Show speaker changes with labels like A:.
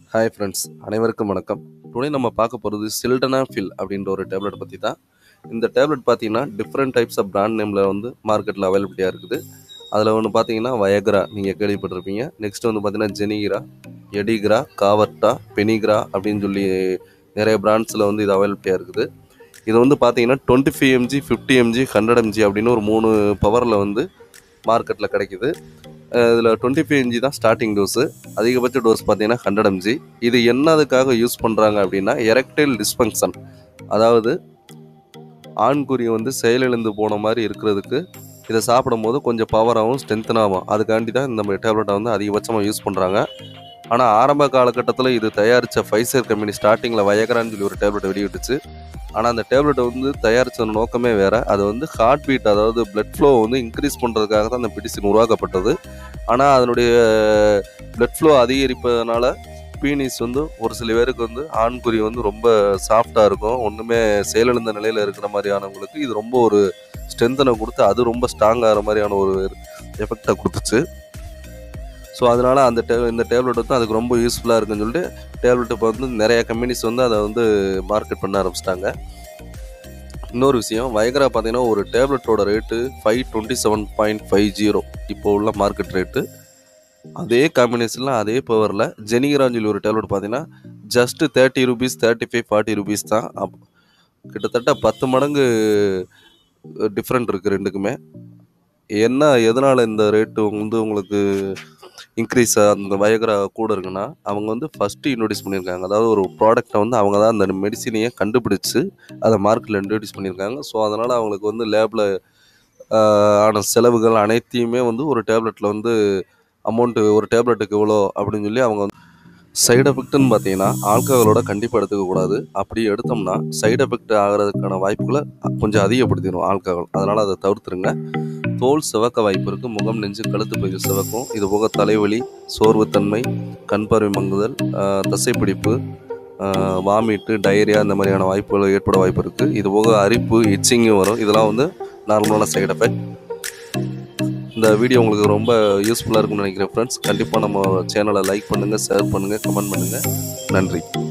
A: hi friends அனைவருக்கும் வணக்கம் today நம்ம பார்க்க போகிறது சில்டனா ஃபில் அப்படின்ற ஒரு டேப்லெட் பற்றி தான் இந்த டேப்லெட் பார்த்தீங்கன்னா டிஃப்ரெண்ட் டைப்ஸ் ஆஃப் பிராண்ட் நேமில் வந்து மார்க்கெட்டில் அவைலபிலிட்டியாக இருக்குது அதில் ஒன்று பார்த்தீங்கன்னா வயக்ரா நீங்கள் கேள்விப்பட்டிருப்பீங்க நெக்ஸ்ட் வந்து பார்த்தீங்கன்னா ஜெனிகிரா எடிகிரா காவர்டா பெனிகிரா அப்படின்னு சொல்லி நிறைய பிராண்ட்ஸில் வந்து இது அவைலபிலிட்டியாக இருக்குது இது வந்து பார்த்தீங்கன்னா twenty five mg fifty mg hundred mg அப்படின்னு ஒரு மூணு பவரில் வந்து மார்க்கெட்டில் கிடைக்குது இதில் டுவெண்ட்டி ஃபைவ் எம்ஜி தான் ஸ்டார்டிங் டோஸு அதிகபட்ச டோஸ் பார்த்தீங்கன்னா ஹண்ட்ரட் எம்ஜி இது என்னதுக்காக யூஸ் பண்ணுறாங்க அப்படின்னா எரெக்டைல் டிஸ்பங்ஷன் அதாவது ஆண்குறி வந்து செயலிழந்து போன மாதிரி இருக்கிறதுக்கு இதை சாப்பிடும்போது கொஞ்சம் பவராகவும் ஸ்ட்ரென்த்தனாகும் அதுக்காண்டி தான் இந்த டேப்லெட்டை வந்து அதிகபட்சமாக யூஸ் பண்ணுறாங்க ஆனால் ஆரம்ப காலகட்டத்தில் இது தயாரித்த ஃபைசர் கம்பெனி ஸ்டார்டிங்கில் வயகரான்னு சொல்லி ஒரு டேப்லெட் வெளியிட்டுச்சு ஆனால் அந்த டேப்லெட் வந்து தயாரித்த நோக்கமே வேறு அது வந்து ஹார்ட் பீட் அதாவது பிளட் ஃப்ளோ வந்து இன்க்ரீஸ் பண்ணுறதுக்காக தான் அந்த மெடிசின் உருவாக்கப்பட்டது ஆனால் அதனுடைய பிளட் ஃப்ளோ அதிகரிப்பதனால பீனிஸ் வந்து ஒரு சில பேருக்கு வந்து ஆண்குறி வந்து ரொம்ப சாஃப்டாக இருக்கும் ஒன்றுமே செயலிழந்த நிலையில் இருக்கிற மாதிரியானவங்களுக்கு இது ரொம்ப ஒரு ஸ்ட்ரென்த்தனை கொடுத்து அது ரொம்ப ஸ்ட்ராங் ஆகிற மாதிரியான ஒரு எஃபெக்டை கொடுத்துச்சு ஸோ அதனால் அந்த டே இந்த டேப்லெட் வந்து அதுக்கு ரொம்ப யூஸ்ஃபுல்லாக இருக்குன்னு சொல்லிட்டு டேப்லெட் இப்போ வந்து நிறைய கம்பெனிஸ் வந்து அதை வந்து மார்க்கெட் பண்ண ஆரம்பிச்சிட்டாங்க இன்னொரு விஷயம் வயகரா பார்த்தீங்கன்னா ஒரு டேப்லெட்டோட rate five twenty seven point five zero இப்போ உள்ள மார்க்கெட் ரேட்டு அதே காம்பினேஷனில் அதே பவரில் ஜெனிகரான்னு சொல்லி ஒரு டேப்லெட் பார்த்தீங்கன்னா just thirty rupees thirty five forty rupees தான் அப் கிட்டத்தட்ட பத்து மடங்கு டிஃப்ரெண்ட் இருக்குது ரெண்டுக்குமே என்ன எதனால் இந்த ரேட்டு வந்து உங்களுக்கு இன்க்ரீஸ் அந்த வயகரா கூட இருக்குன்னா அவங்க வந்து ஃபஸ்ட்டு இன்ட்ரடியூஸ் பண்ணியிருக்காங்க அதாவது ஒரு ப்ராடக்ட்டை வந்து அவங்க தான் அந்த மெடிசினையே கண்டுபிடிச்சு அதை மார்க்கெட்டில் இன்ட்ரடியூஸ் பண்ணியிருக்காங்க ஸோ அதனால் அவங்களுக்கு வந்து லேபில் ஆன செலவுகள் அனைத்தையுமே வந்து ஒரு டேப்லெட்டில் வந்து அமௌண்ட்டு ஒரு டேப்லெட்டுக்கு இவ்வளோ அப்படின்னு சொல்லி அவங்க வந்து சைடு எஃபெக்ட்னு பார்த்தீங்கன்னா ஆல்கஹாலோட கண்டிப்பாக எடுத்துக்கக்கூடாது அப்படி எடுத்தோம்னா சைடு எஃபெக்ட் ஆகிறதுக்கான வாய்ப்புகளை கொஞ்சம் அதிகப்படுத்திடும் ஆல்கஹால் அதனால் அதை தவிர்த்துருங்க தோல் சிவக்க வாய்ப்பு இருக்குது முகம் நெஞ்சு கழுத்து பகுதி சிவக்கும் இது போக தலைவலி சோர்வுத்தன்மை கண் பார்வை மங்குதல் தசைப்பிடிப்பு வாமிட்டு டயரியா இந்த மாதிரியான வாய்ப்புகள் ஏற்பட வாய்ப்பு இருக்குது இது போக அரிப்பு இச்சிங்கும் வரும் இதெல்லாம் வந்து நார்மலான சைடு எஃபெக்ட் இந்த வீடியோ உங்களுக்கு ரொம்ப யூஸ்ஃபுல்லாக இருக்கும்னு நினைக்கிறேன் ஃப்ரெண்ட்ஸ் கண்டிப்பாக நம்ம சேனலை லைக் பண்ணுங்கள் ஷேர் பண்ணுங்கள் கமெண்ட் பண்ணுங்கள் நன்றி